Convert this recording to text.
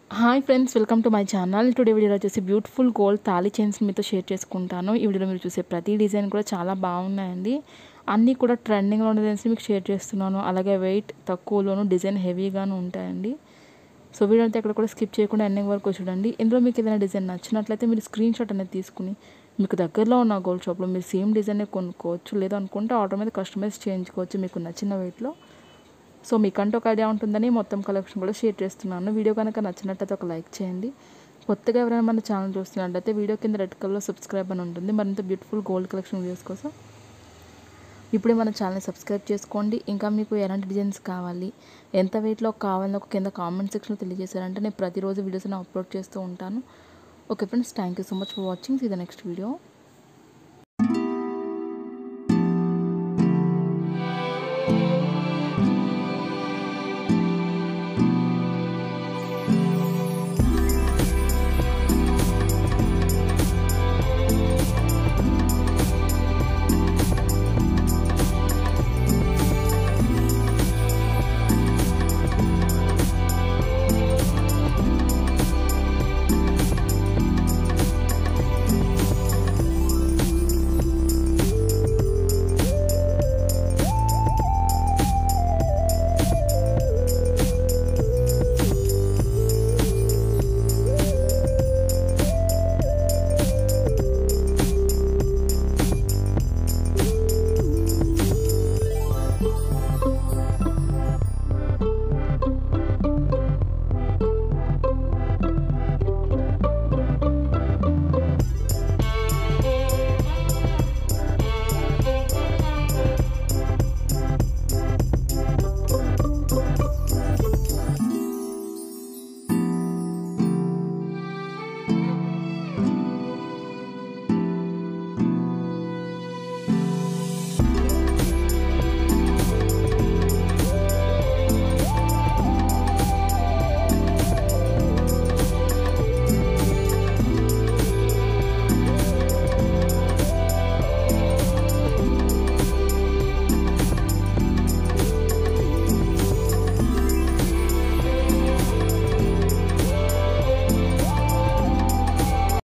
hi friends welcome to my channel today వీడియోలో వచ్చేసి beautiful gold తాళీ చైన్స్ మీతో షేర్ చేసుకుంటాను ఈ వీడియోలో మీరు చూసే ప్రతి డిజైన్ కూడా చాలా బాగున్నాయండి అన్నీ కూడా ట్రెండింగ్లో ఉన్న డిజైన్స్ మీకు షేర్ చేస్తున్నాను అలాగే వెయిట్ తక్కువలోను డిజైన్ హెవీగాను ఉంటాయండి సో వీడియో అయితే ఎక్కడ కూడా స్కిప్ చేయకుండా ఎండింగ్ వరకు చూడండి ఇందులో మీకు ఏదైనా డిజైన్ నచ్చినట్లయితే మీరు స్క్రీన్ షాట్ అనేది తీసుకుని మీకు దగ్గరలో ఉన్న గోల్డ్ షాప్లో మీరు సేమ్ డిజైన్ కొనుక్కోవచ్చు లేదా అనుకుంటే ఆర్డర్ మీద కస్టమైజ్ చేయించుకోవచ్చు మీకు నచ్చిన వెయిట్లో సో మీకంటూ ఒక ఐడియా ఉంటుందని మొత్తం కలెక్షన్ కూడా షేర్ చేస్తున్నాను వీడియో కనుక నచ్చినట్లయితే ఒక లైక్ చేయండి కొత్తగా ఎవరైనా మన ఛానల్ చూస్తున్నట్లయితే వీడియో కింద రెడ్ కలర్లో సబ్స్క్రైబ్ అని ఉంటుంది మరింత బ్యూటిఫుల్ గోల్డ్ కలెక్షన్ వీడియోస్ కోసం ఇప్పుడే మన ఛానల్ని సబ్స్క్రైబ్ చేసుకోండి ఇంకా మీకు ఎలాంటి డిజైన్స్ కావాలి ఎంత వెయిట్లో కావాలని ఒక కింద కామెంట్ సెక్షన్లో తెలియజేశారంటే నేను ప్రతిరోజు వీడియోస్ అప్లోడ్ చేస్తూ ఉంటాను okay friends thank you so much for watching see the next video